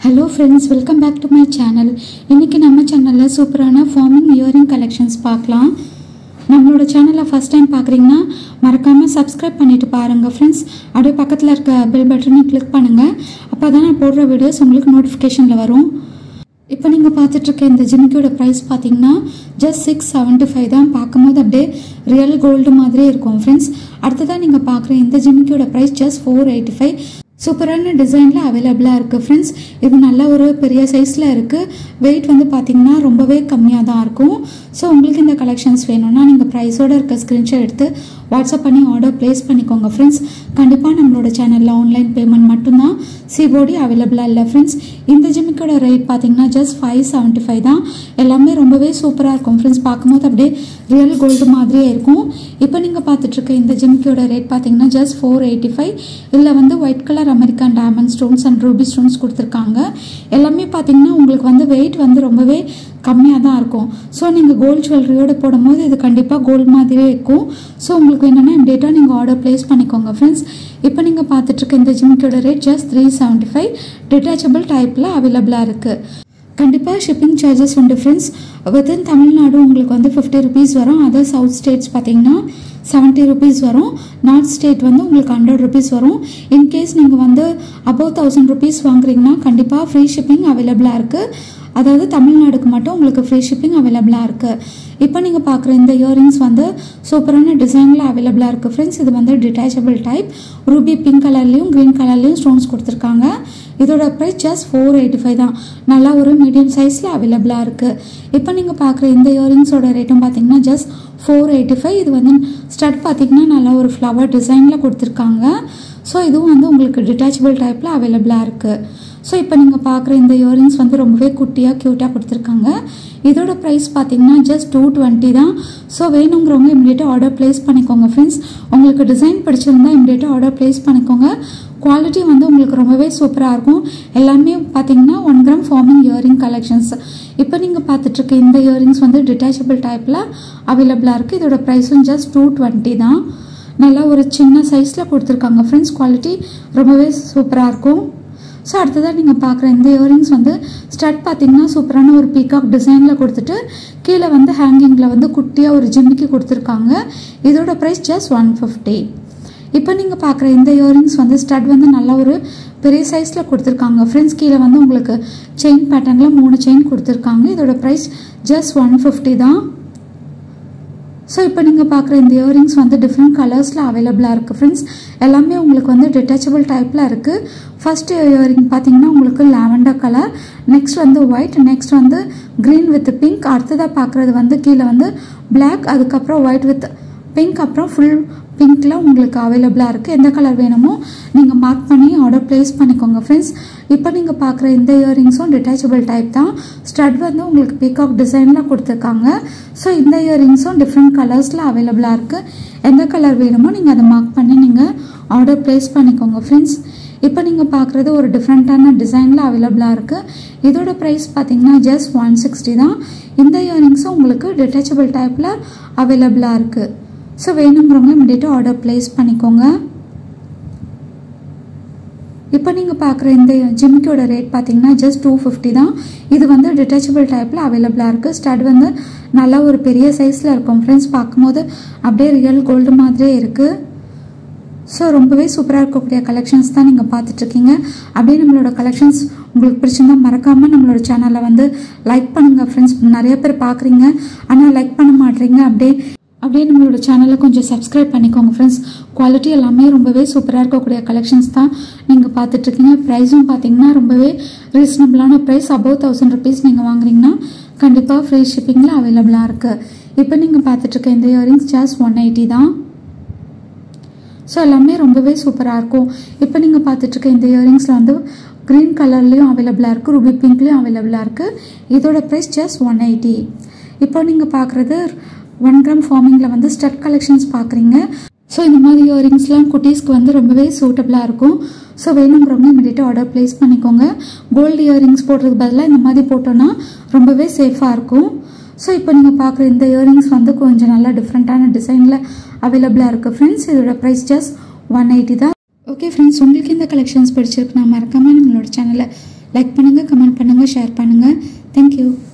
hello friends welcome back to my channel இன்றைக்கி நம்ம சேனலில் சூப்பரான ஃபார்மிங் இயரிங் கலெக்ஷன்ஸ் பார்க்கலாம் நம்மளோட சேனலை ஃபஸ்ட் டைம் பார்க்குறீங்கன்னா மறக்காமல் சப்ஸ்கிரைப் பண்ணிட்டு பாருங்கள் ஃப்ரெண்ட்ஸ் அப்படியே பக்கத்தில் இருக்க பெல் பட்டனை கிளிக் பண்ணுங்கள் அப்போ தான் நான் போடுற வீடியோஸ் உங்களுக்கு நோட்டிஃபிகேஷனில் வரும் இப்போ நீங்கள் பார்த்துட்ருக்க இந்த ஜிமிக்கியோட ப்ரைஸ் பார்த்தீங்கன்னா ஜஸ்ட் சிக்ஸ் செவன்ட்டி ஃபைவ் தான் பார்க்கும்போது அப்படியே ரியல் கோல்டு மாதிரியே இருக்கும் ஃப்ரெண்ட்ஸ் அடுத்ததாக நீங்கள் பார்க்குற இந்த ஜிமிக்கியோட price just four eighty five சூப்பரான டிசைனில் அவைலபிளாக இருக்குது ஃப்ரெண்ட்ஸ் இது நல்ல ஒரு பெரிய சைஸில் இருக்குது வெயிட் வந்து பார்த்திங்கன்னா ரொம்பவே கம்மியாக தான் இருக்கும் ஸோ உங்களுக்கு இந்த கலெக்ஷன்ஸ் வேணும்னா நீங்கள் ப்ரைஸோடு இருக்க ஸ்க்ரீன்ஷாட் எடுத்து வாட்ஸ்அப் பண்ணி ஆர்டர் ப்ளேஸ் பண்ணிக்கோங்க ஃப்ரெண்ட்ஸ் கண்டிப்பாக நம்மளோட சேனலில் ஆன்லைன் பேமெண்ட் மட்டும்தான் சிபோடி அவைலபிளாக இல்லை ஃப்ரெண்ட்ஸ் இந்த ஜிமிக்கோட ரேட் பார்த்தீங்கன்னா ஜஸ்ட் ஃபைவ் செவன்ட்டி ஃபைவ் தான் எல்லாமே ரொம்பவே சூப்பராக இருக்கும் ஃப்ரெண்ட்ஸ் பார்க்கும்போது அப்படியே ரியல் கோல்டு மாதிரியே இருக்கும் இப்போ நீங்கள் பார்த்துட்ருக்க இந்த ஜிமிக்கோட ரேட் பார்த்தீங்கன்னா ஜஸ்ட் ஃபோர் எயிட்டி ஃபைவ் இதில் வந்து white colour American diamond stones and ruby stones கொடுத்துருக்காங்க எல்லாமே பார்த்தீங்கன்னா உங்களுக்கு வந்து வெயிட் வந்து ரொம்பவே கம்மியாக தான் இருக்கும் ஸோ நீங்கள் கோல்டு ஜுவல்லரியோடு போடும்போது இது கண்டிப்பாக கோல்டு மாதிரியே இருக்கும் ஸோ உங்களுக்கு என்னென்னா இம்மிடியட்டாக நீங்கள் ஆர்டர் ப்ளேஸ் பண்ணிக்கோங்க ஃப்ரெண்ட்ஸ் இப்போ நீங்கள் பார்த்துட்ருக்க இந்த ஜிமிக்கோட rate just three seventy five detachable டைப்பில் அவைலபிளாக இருக்குது கண்டிப்பாக ஷிப்பிங் சார்ஜஸ் உண்டு ஃப்ரெண்ட்ஸ் வித்தின் தமிழ்நாடு உங்களுக்கு வந்து ஃபிஃப்டி ருபீஸ் வரும் அதர் சவுத் ஸ்டேட்ஸ் பார்த்தீங்கன்னா செவன்ட்டி ருபீஸ் வரும் நார்த் ஸ்டேட் வந்து உங்களுக்கு ஹண்ட்ரட் ருபீஸ் வரும் இன்கேஸ் நீங்கள் வந்து அபவ் தௌசண்ட் ருபீஸ் வாங்குறீங்கன்னா கண்டிப்பாக ஃப்ரீ ஷிப்பிங் அவைலபிளாக இருக்குது அதாவது தமிழ்நாடுக்கு மட்டும் உங்களுக்கு ஃப்ரீ ஷிப்பிங் அவைலபிளாக இருக்குது இப்போ நீங்கள் பார்க்குற இந்த இயரிங்ஸ் வந்து சூப்பரான டிசைனில் அவைலபிளாக இருக்குது ஃப்ரெண்ட்ஸ் இது வந்து டிட்டாச்சபிள் டைப் ரூபி பிங்க் கலர்லேயும் க்ரீன் கலர்லேயும் ஸ்டோன்ஸ் கொடுத்துருக்காங்க இதோட price just four eighty five தான் நல்லா ஒரு மீடியம் சைஸில் அவைலபிளாக இருக்குது இப்போ நீங்கள் பார்க்குற இந்த இயரிங்ஸோட ரேட்டும் பார்த்தீங்கன்னா ஜஸ்ட் ஃபோர் எயிட்டி ஃபைவ் இது வந்து ஸ்டட் பார்த்தீங்கன்னா நல்லா ஒரு ஃப்ளவர் டிசைனில் கொடுத்துருக்காங்க ஸோ இதுவும் வந்து உங்களுக்கு டிட்டாச்சபிள் டைப்பில் அவைலபிளாக இருக்குது ஸோ இப்போ நீங்கள் பார்க்குற இந்த இயரிங்ஸ் வந்து ரொம்பவே குட்டியாக க்யூட்டாக கொடுத்துருக்காங்க இதோட ப்ரைஸ் பார்த்தீங்கன்னா ஜஸ்ட் டூ டுவெண்ட்டி தான் ஸோ வேணுங்கிறவங்க இம்மிடியேட்டாக ஆர்டர் ப்ளேஸ் பண்ணிக்கோங்க ஃப்ரெண்ட்ஸ் உங்களுக்கு டிசைன் பிடிச்சிருந்தா இம்மிடியேட்டாக ஆர்டர் ப்ளேஸ் பண்ணிக்கோங்க குவாலிட்டி வந்து உங்களுக்கு ரொம்பவே சூப்பராக இருக்கும் எல்லாமே பார்த்தீங்கன்னா one gram forming earring collections இப்போ நீங்கள் பார்த்துட்ருக்க இந்த இயரிங்ஸ் வந்து டிட்டாச்சபிள் டைப்பில் அவைலபிளாக இருக்குது இதோட ப்ரைஸும் ஜஸ்ட் டூ டுவெண்ட்டி தான் நல்லா ஒரு சின்ன சைஸில் கொடுத்துருக்காங்க ஃப்ரெண்ட்ஸ் குவாலிட்டி ரொம்பவே சூப்பராக இருக்கும் ஸோ அடுத்ததாக நீங்கள் பார்க்குற இந்த இயரிங்ஸ் வந்து ஸ்டட் பார்த்தீங்கன்னா சூப்பரான ஒரு பீகாக் டிசைனில் கொடுத்துட்டு கீழே வந்து ஹேங்கிங்கில் வந்து குட்டியாக ஒரு ஜிம்மிக்கு கொடுத்துருக்காங்க இதோட ப்ரைஸ் ஜஸ்ட் ஒன் ஃபிஃப்டி இப்போ நீங்கள் பார்க்குற இந்த இயரிங்ஸ் வந்து ஸ்டட் வந்து நல்ல ஒரு பெரிய சைஸில் கொடுத்துருக்காங்க ஃப்ரெண்ட்ஸ் கீழே வந்து உங்களுக்கு செயின் பேட்டர்னில் மூணு செயின் கொடுத்துருக்காங்க இதோட ப்ரைஸ் ஜஸ்ட் ஒன் ஃபிஃப்டி தான் ஸோ இப்போ நீங்கள் பார்க்குற இந்த இயரிங்ஸ் வந்து டிஃப்ரெண்ட் கலர்ஸில் அவைலபிளாக இருக்குது ஃப்ரெண்ட்ஸ் எல்லாமே உங்களுக்கு வந்து டிட்டாச்சபிள் டைப்பில் இருக்குது ஃபர்ஸ்ட் இயரிங் பார்த்தீங்கன்னா உங்களுக்கு லாவெண்டர் கலர் நெக்ஸ்ட் வந்து ஒயிட் நெக்ஸ்ட் வந்து க்ரீன் வித் பிங்க் அடுத்ததாக பார்க்குறது வந்து கீழே வந்து பிளாக் அதுக்கப்புறம் ஒயிட் வித் பிங்க் அப்புறம் ஃபுல் பிங்க்கில் உங்களுக்கு அவைலபிளாக இருக்குது எந்த கலர் வேணுமோ நீங்கள் மார்க் பண்ணி ஆர்டர் ப்ளேஸ் பண்ணிக்கோங்க ஃப்ரெண்ட்ஸ் இப்போ நீங்கள் பார்க்குற இந்த இயரிங்ஸும் டிட்டாச்சபிள் டைப் தான் ஸ்டட் வந்து உங்களுக்கு பீகாக் டிசைனில் கொடுத்துருக்காங்க ஸோ இந்த இயரிங்ஸும் டிஃப்ரெண்ட் கலர்ஸில் அவைலபிளாக இருக்குது எந்த கலர் வேணுமோ நீங்கள் அதை மார்க் பண்ணி நீங்கள் ஆர்டர் ப்ளேஸ் பண்ணிக்கோங்க ஃப்ரெண்ட்ஸ் இப்போ நீங்கள் பார்க்குறது ஒரு டிஃப்ரெண்ட்டான டிசைனில் அவைலபிளாக இருக்குது இதோட ப்ரைஸ் பார்த்தீங்கன்னா ஜஸ்ட் ஒன் சிக்ஸ்டி தான் இந்த இயரிங்ஸும் உங்களுக்கு டிட்டாச்சபிள் டைப்பில் அவைலபிளாக இருக்குது ஸோ வேணுங்கிறவங்க இமீடியட்டாக ஆர்டர் ப்ளேஸ் பண்ணிக்கோங்க இப்போ நீங்கள் பார்க்குற இந்த ஜிம்மிக்கோட ரேட் பார்த்தீங்கன்னா ஜஸ்ட் டூ ஃபிஃப்டி தான் இது வந்து டிட்டாச்சபிள் டைப்பில் அவைலபிளாக இருக்குது ஸ்டட் வந்து நல்லா ஒரு பெரிய சைஸில் இருக்கும் ஃப்ரெண்ட்ஸ் பார்க்கும்போது அப்படியே ரியல் கோல்டு மாதிரியே இருக்குது ஸோ ரொம்பவே சூப்பராக இருக்கக்கூடிய கலெக்ஷன்ஸ் தான் நீங்கள் பார்த்துட்ருக்கீங்க அப்படியே நம்மளோட கலெக்ஷன்ஸ் உங்களுக்கு பிடிச்சிருந்தா மறக்காமல் நம்மளோட சேனலை வந்து லைக் பண்ணுங்கள் ஃப்ரெண்ட்ஸ் நிறைய பேர் பார்க்குறீங்க ஆனால் லைக் பண்ண மாட்டீங்க அப்படியே அப்படியே நம்மளோட சேனலை கொஞ்சம் சப்ஸ்கிரைப் பண்ணிக்கோங்க ஃப்ரெண்ட்ஸ் குவாலிட்டி எல்லாமே ரொம்பவே சூப்பராக இருக்கக்கூடிய கலெக்ஷன்ஸ் தான் நீங்கள் பார்த்துட்ருக்கீங்க ப்ரைஸும் பார்த்தீங்கன்னா ரொம்பவே ரீசனபிளான ப்ரைஸ் அபவ் தௌசண்ட் ருபீஸ் நீங்கள் வாங்குறீங்கன்னா கண்டிப்பாக ஃப்ரீ ஷிப்பிங்கில் அவைலபிளாக இருக்குது இப்போ நீங்கள் பார்த்துட்ருக்க இந்த இயரிங்ஸ் ஜாஸ்ட் ஒன் எயிட்டி தான் ஸோ எல்லாமே ரொம்பவே சூப்பராக இருக்கும் இப்போ நீங்கள் பார்த்துட்ருக்க இந்த இயரிங்ஸில் வந்து க்ரீன் கலர்லேயும் அவைலபிளாக இருக்குது ரூபி பிங்க்லேயும் அவைலபிளாக இருக்குது இதோட ப்ரைஸ் ஜஸ்ட் ஒன் எயிட்டி இப்போ நீங்கள் பார்க்குறது ஒன் கிராம் ஃபார்மிங்கில் வந்து ஸ்டட் கலெக்ஷன்ஸ் பார்க்குறீங்க ஸோ இந்த மாதிரி இயரிங்ஸ்லாம் குட்டீஸ்க்கு வந்து ரொம்பவே சூட்டபிளாக இருக்கும் ஸோ வேணுங்கிறவங்க இமீடியட்டாக ஆர்டர் ப்ளேஸ் பண்ணிக்கோங்க கோல்டு இயரிங்ஸ் போடுறதுக்கு பதிலாக இந்த மாதிரி போட்டோன்னா ரொம்பவே சேஃபாக இருக்கும் ஸோ இப்போ நீங்கள் பார்க்குற இந்த இயரிங்ஸ் வந்து கொஞ்சம் நல்லா டிஃப்ரெண்ட்டான டிசைனில் அவைலபிளாக இருக்குது ஃப்ரெண்ட்ஸ் இதோட ப்ரைஸ் ஜஸ்ட் ஒன் எயிட்டி தான் ஓகே ஃப்ரெண்ட்ஸ் உங்களுக்கு இந்த கலெக்ஷன்ஸ் பிடிச்சிருக்கு நான் மறக்காமல் நம்மளோட சேனலை லைக் பண்ணுங்கள் கமெண்ட் பண்ணுங்கள் ஷேர் பண்ணுங்கள் தேங்க்யூ